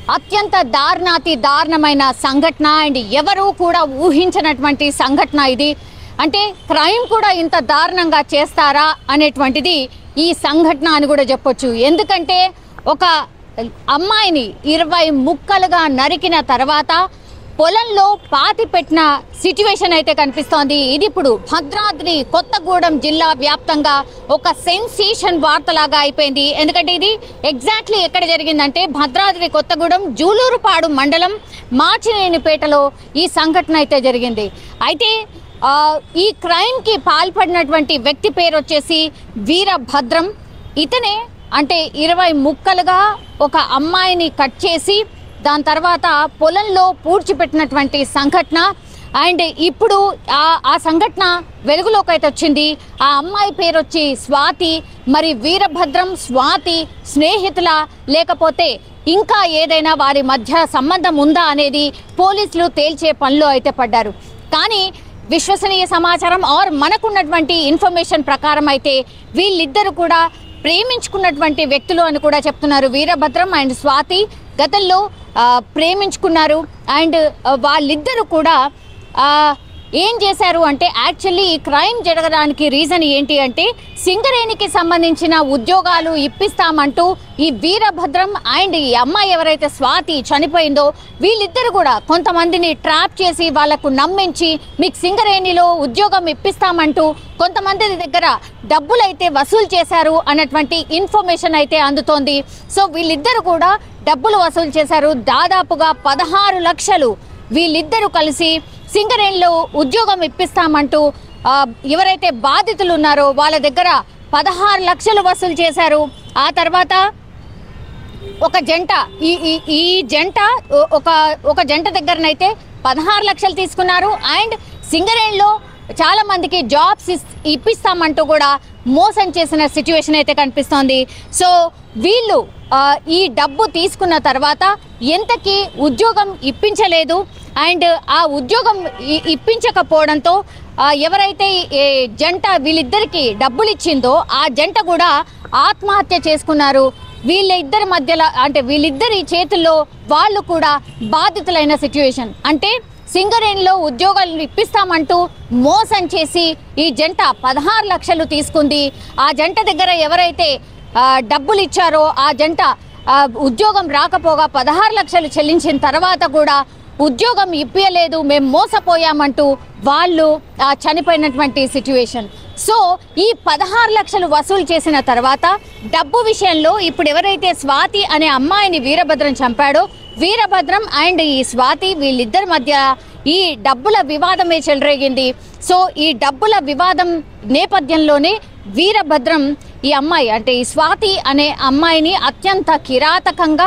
అత్యంత దారుణాతి దారుణమైన సంఘటన అండ్ ఎవరు కూడా ఊహించినటువంటి సంఘటన ఇది అంటే క్రైమ్ కూడా ఇంత దారుణంగా చేస్తారా అనేటువంటిది ఈ సంఘటన అని కూడా చెప్పొచ్చు ఎందుకంటే ఒక అమ్మాయిని ఇరవై ముక్కలుగా నరికిన తర్వాత పొలంలో పాతి పెట్టిన సిచ్యువేషన్ అయితే కనిపిస్తోంది ఇది ఇప్పుడు భద్రాద్రి కొత్తగూడెం జిల్లా వ్యాప్తంగా ఒక సెన్సేషన్ వార్తలాగా అయిపోయింది ఎందుకంటే ఇది ఎగ్జాక్ట్లీ ఎక్కడ జరిగిందంటే భద్రాద్రి కొత్తగూడెం జూలూరుపాడు మండలం మార్చినేనిపేటలో ఈ సంఘటన అయితే జరిగింది అయితే ఆ, ఈ క్రైమ్ కి పాల్పడినటువంటి వ్యక్తి పేరు వచ్చేసి వీరభద్రం ఇతనే అంటే ఇరవై ముక్కలుగా ఒక అమ్మాయిని కట్ చేసి దాని తర్వాత పొలంలో పూడ్చిపెట్టినటువంటి సంఘటన అండ్ ఇప్పుడు ఆ ఆ సంఘటన వెలుగులోకి అయితే వచ్చింది ఆ అమ్మాయి పేరు వచ్చి స్వాతి మరి వీరభద్రం స్వాతి స్నేహితుల లేకపోతే ఇంకా ఏదైనా వారి మధ్య సంబంధం ఉందా అనేది పోలీసులు తేల్చే పనిలో అయితే పడ్డారు కానీ విశ్వసనీయ సమాచారం ఆర్ మనకున్నటువంటి ఇన్ఫర్మేషన్ ప్రకారం అయితే వీళ్ళిద్దరు కూడా ప్రేమించుకున్నటువంటి వ్యక్తులు అని కూడా చెప్తున్నారు వీరభద్రం అండ్ స్వాతి గతంలో ఆ, ప్రేమించుకున్నారు అండ్ ఆ, వాళ్ళిద్దరూ కూడా ఆ, ఏం చేశారు అంటే యాక్చువల్లీ ఈ క్రైమ్ జరగడానికి రీజన్ ఏంటి అంటే సింగరేణికి సంబంధించిన ఉద్యోగాలు ఇప్పిస్తామంటూ ఈ వీరభద్రం అండ్ ఈ అమ్మాయి ఎవరైతే స్వాతి చనిపోయిందో వీళ్ళిద్దరు కూడా కొంతమందిని ట్రాప్ చేసి వాళ్లకు నమ్మించి మీకు సింగరేణిలో ఉద్యోగం ఇప్పిస్తామంటూ కొంతమంది దగ్గర డబ్బులు అయితే వసూలు చేశారు అన్నటువంటి ఇన్ఫర్మేషన్ అయితే అందుతోంది సో వీళ్ళిద్దరు కూడా డబ్బులు వసూలు చేశారు దాదాపుగా పదహారు లక్షలు వీళ్ళిద్దరూ కలిసి సింగరేణిలో ఉద్యోగం ఇప్పిస్తామంటూ ఆ, ఎవరైతే బాధితులు ఉన్నారో వాళ్ళ దగ్గర పదహారు లక్షలు వసూలు చేశారు ఆ తర్వాత ఒక జంట ఈ ఈ ఈ జంట ఒ- ఒక ఒక జంట దగ్గరనైతే పదహారు లక్షలు తీసుకున్నారు అండ్ సింగరేణిలో చాలా మందికి జాబ్స్ ఇస్- ఇప్పిస్తామంటూ కూడా మోసం చేసిన సిచ్యువేషన్ అయితే కనిపిస్తోంది సో వీళ్ళు ఆ, ఈ డబ్బు తీసుకున్న తర్వాత ఎంతకి ఉద్యోగం ఇప్పించలేదు అండ్ ఆ ఉద్యోగం ఇ- ఇప్పించకపోవడంతో ఆ, ఎవరైతే ఈ జంట వీళ్ళిద్దరికి డబ్బులు ఇచ్చిందో ఆ జంట కూడా ఆత్మహత్య చేసుకున్నారు వీళ్ళ ఇద్దరి మధ్యలో అంటే వీళ్ళిద్దరి చేతుల్లో వాళ్ళు కూడా బాధితులైన సిచ్యువేషన్ అంటే సింగరేణిలో ఉద్యోగాలు ఇప్పిస్తామంటూ మోసం చేసి ఈ జంట పదహారు లక్షలు తీసుకుంది ఆ జంట దగ్గర ఎవరైతే ఆ, డబ్బులు ఇచ్చారో ఆ జంట ఆ, ఉద్యోగం రాకపోగా పదహారు లక్షలు చెల్లించిన తర్వాత కూడా ఉద్యోగం ఇప్పియలేదు మేము మోసపోయామంటూ వాళ్ళు ఆ, చనిపోయినటువంటి సిచ్యువేషన్ సో ఈ పదహారు లక్షలు వసూలు చేసిన తర్వాత డబ్బు విషయంలో ఇప్పుడు ఎవరైతే స్వాతి అనే అమ్మాయిని వీరభద్రం చంపాడో వీరభద్రం అండ్ ఈ స్వాతి వీళ్ళిద్దరి మధ్య ఈ డబ్బుల వివాదమే చెలరేగింది సో ఈ డబ్బుల వివాదం నేపథ్యంలోనే వీరభద్రం ఈ అమ్మాయి అంటే ఈ స్వాతి అనే అమ్మాయిని అత్యంత కిరాతకంగా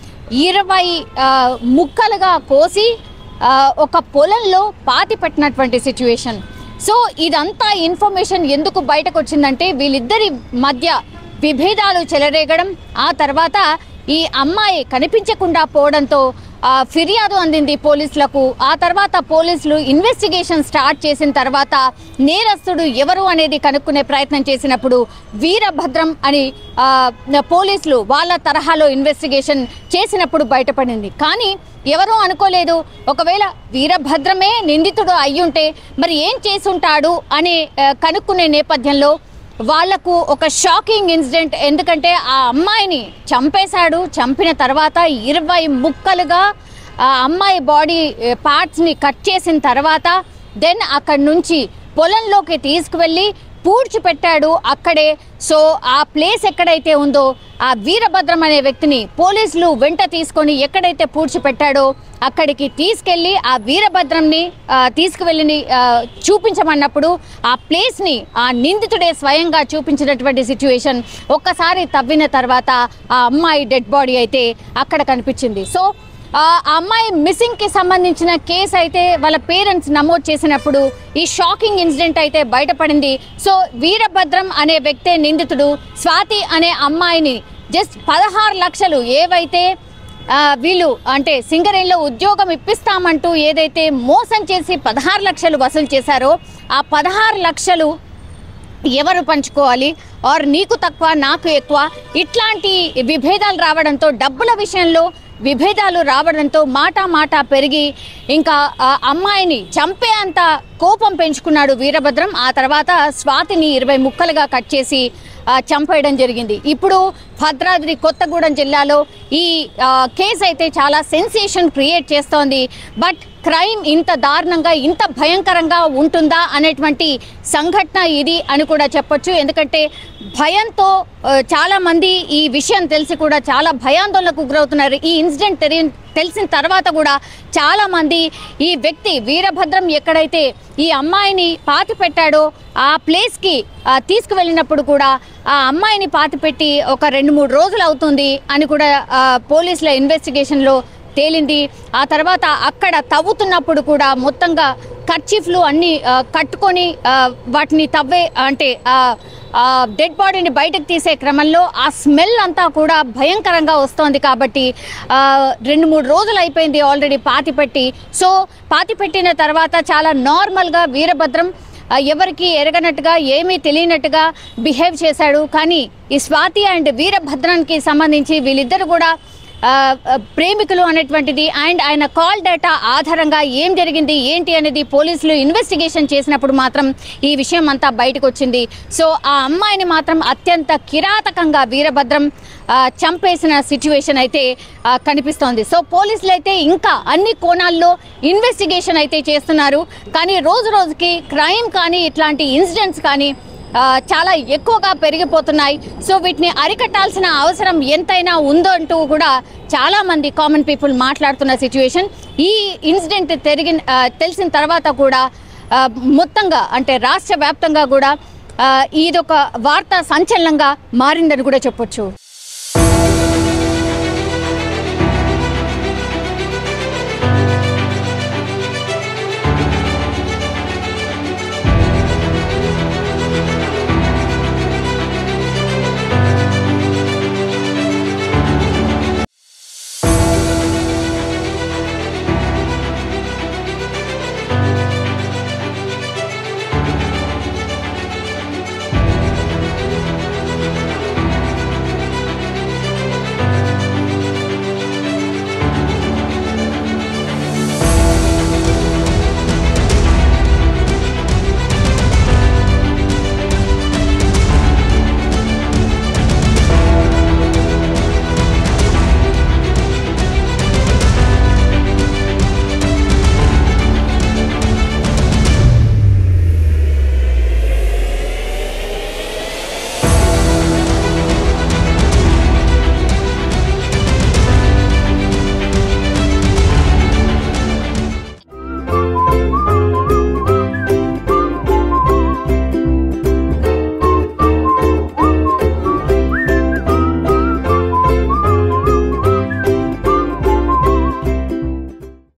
ఇరవై ఆ, ముక్కలుగా కోసి ఆ, ఒక పొలంలో పాతి పెట్టినటువంటి సిచ్యువేషన్ సో ఇదంతా ఇన్ఫర్మేషన్ ఎందుకు బయటకు వచ్చిందంటే వీళ్ళిద్దరి మధ్య విభేదాలు చెలరేగడం ఆ తర్వాత ఈ అమ్మాయి కనిపించకుండా పోవడంతో ఆ, ఫిర్యాదు అందింది పోలీసులకు ఆ తర్వాత పోలీసులు ఇన్వెస్టిగేషన్ స్టార్ట్ చేసిన తర్వాత నేరస్తుడు ఎవరు అనేది కనుక్కునే ప్రయత్నం చేసినప్పుడు వీరభద్రం అని ఆ, పోలీసులు వాళ్ళ తరహాలో ఇన్వెస్టిగేషన్ చేసినప్పుడు బయటపడింది కానీ ఎవరూ అనుకోలేదు ఒకవేళ వీరభద్రమే నిందితుడు అయ్యుంటే మరి ఏం చేసుంటాడు అని ఆ, కనుక్కునే నేపథ్యంలో వాళ్లకు ఒక షాకింగ్ ఇన్సిడెంట్ ఎందుకంటే ఆ అమ్మాయిని చంపేశాడు చంపిన తర్వాత ఇరవై ముక్కలుగా ఆ అమ్మాయి బాడీ పార్ట్స్ని కట్ చేసిన తర్వాత దెన్ అక్కడి నుంచి పొలంలోకి తీసుకువెళ్ళి పూడ్చిపెట్టాడు అక్కడే సో ఆ ప్లేస్ ఎక్కడైతే ఉందో ఆ వీరభద్రం అనే వ్యక్తిని పోలీసులు వెంట తీసుకొని ఎక్కడైతే పూడ్చిపెట్టాడో అక్కడికి తీసుకెళ్లి ఆ వీరభద్రంని ఆ, తీసుకువెళ్ళి ఆ, చూపించమన్నప్పుడు ఆ ప్లేస్ ని ఆ నిందితుడే స్వయంగా చూపించినటువంటి సిచ్యువేషన్ ఒక్కసారి తవ్విన తర్వాత ఆ అమ్మాయి డెడ్ బాడీ అయితే అక్కడ కనిపించింది సో ఆ ఆ అమ్మాయి మిస్సింగ్ కి సంబంధించిన కేసు అయితే వాళ్ళ పేరెంట్స్ నమోదు చేసినప్పుడు ఈ షాకింగ్ ఇన్సిడెంట్ అయితే బయటపడింది సో వీరభద్రం అనే వ్యక్తే నిందితుడు స్వాతి అనే అమ్మాయిని జస్ట్ పదహారు లక్షలు ఏవైతే ఆ, వీళ్ళు అంటే సింగరేణిలో ఉద్యోగం ఇప్పిస్తామంటూ ఏదైతే మోసం చేసి పదహారు లక్షలు వసూలు చేశారో ఆ పదహారు లక్షలు ఎవరు పంచుకోవాలి ఆర్ నీకు తక్కువ నాకు ఎక్కువ ఇట్లాంటి విభేదాలు రావడంతో డబ్బుల విషయంలో విభేదాలు రావడంతో మాట మాట పెరిగి ఇంకా ఆ అమ్మాయిని చంపే అంత కోపం పెంచుకున్నాడు వీరభద్రం ఆ తర్వాత స్వాతిని ఇరవై ముక్కలుగా కట్ చేసి ఆ, చంపేయడం జరిగింది ఇప్పుడు భద్రాద్రి కొత్తగూడెం జిల్లాలో ఈ ఆ, కేసు అయితే చాలా సెన్సేషన్ క్రియేట్ చేస్తోంది బట్ క్రైమ్ ఇంత దారుణంగా ఇంత భయంకరంగా ఉంటుందా అనేటువంటి సంఘటన ఇది అని కూడా చెప్పొచ్చు ఎందుకంటే భయంతో ఆ, చాలా మంది ఈ విషయం తెలిసి కూడా చాలా భయాందోళనకు గురవుతున్నారు ఈ ఇన్సిడెంట్ తెలి తెలిసిన తర్వాత కూడా చాలా మంది ఈ వ్యక్తి వీరభద్రం ఎక్కడైతే ఈ అమ్మాయిని పాతి పెట్టాడో ఆ ప్లేస్కి ఆ, తీసుకువెళ్ళినప్పుడు కూడా ఆ అమ్మాయిని పాతి పెట్టి ఒక రెండు మూడు రోజులు అవుతుంది అని కూడా ఆ, పోలీసుల ఇన్వెస్టిగేషన్లో తేలింది ఆ తర్వాత అక్కడ తవ్వుతున్నప్పుడు కూడా మొత్తంగా కర్చీఫ్లు అన్ని ఆ, కట్టుకొని ఆ, వాటిని తవ్వే అంటే డెడ్ బాడీని బయటకు తీసే క్రమంలో ఆ స్మెల్ అంతా కూడా భయంకరంగా వస్తోంది కాబట్టి ఆ, రెండు మూడు రోజులు అయిపోయింది ఆల్రెడీ పాతి పెట్టి సో పాతి పెట్టిన తర్వాత చాలా నార్మల్గా వీరభద్రం ఆ, ఎవరికి ఎరగనట్టుగా ఏమీ తెలియనట్టుగా బిహేవ్ చేశాడు కానీ ఈ స్వాతి అండ్ వీరభద్రానికి సంబంధించి వీళ్ళిద్దరు కూడా ఆ, ఆ, ప్రేమికులు అనేటువంటిది అండ్ ఆయన కాల్ డేటా ఆధారంగా ఏం జరిగింది ఏంటి అనేది పోలీసులు ఇన్వెస్టిగేషన్ చేసినప్పుడు మాత్రం ఈ విషయం అంతా బయటకు వచ్చింది సో ఆ అమ్మాయిని మాత్రం అత్యంత కిరాతకంగా వీరభద్రం ఆ, చంపేసిన సిచ్యువేషన్ అయితే ఆ, కనిపిస్తోంది సో పోలీసులు అయితే ఇంకా అన్ని కోణాల్లో ఇన్వెస్టిగేషన్ అయితే చేస్తున్నారు కానీ రోజు రోజుకి క్రైమ్ కానీ ఇట్లాంటి ఇన్సిడెంట్స్ కానీ ఆ, చాలా ఎక్కువగా పెరిగిపోతున్నాయి సో వీటిని అరికట్టాల్సిన అవసరం ఎంతైనా ఉందో అంటూ కూడా చాలా మంది కామన్ పీపుల్ మాట్లాడుతున్న సిచ్యువేషన్ ఈ ఇన్సిడెంట్ తిరిగిన ఆ, తెలిసిన తర్వాత కూడా ఆ, మొత్తంగా అంటే రాష్ట్ర వ్యాప్తంగా కూడా ఆ, ఇదొక వార్తా సంచలనంగా మారిందని కూడా చెప్పొచ్చు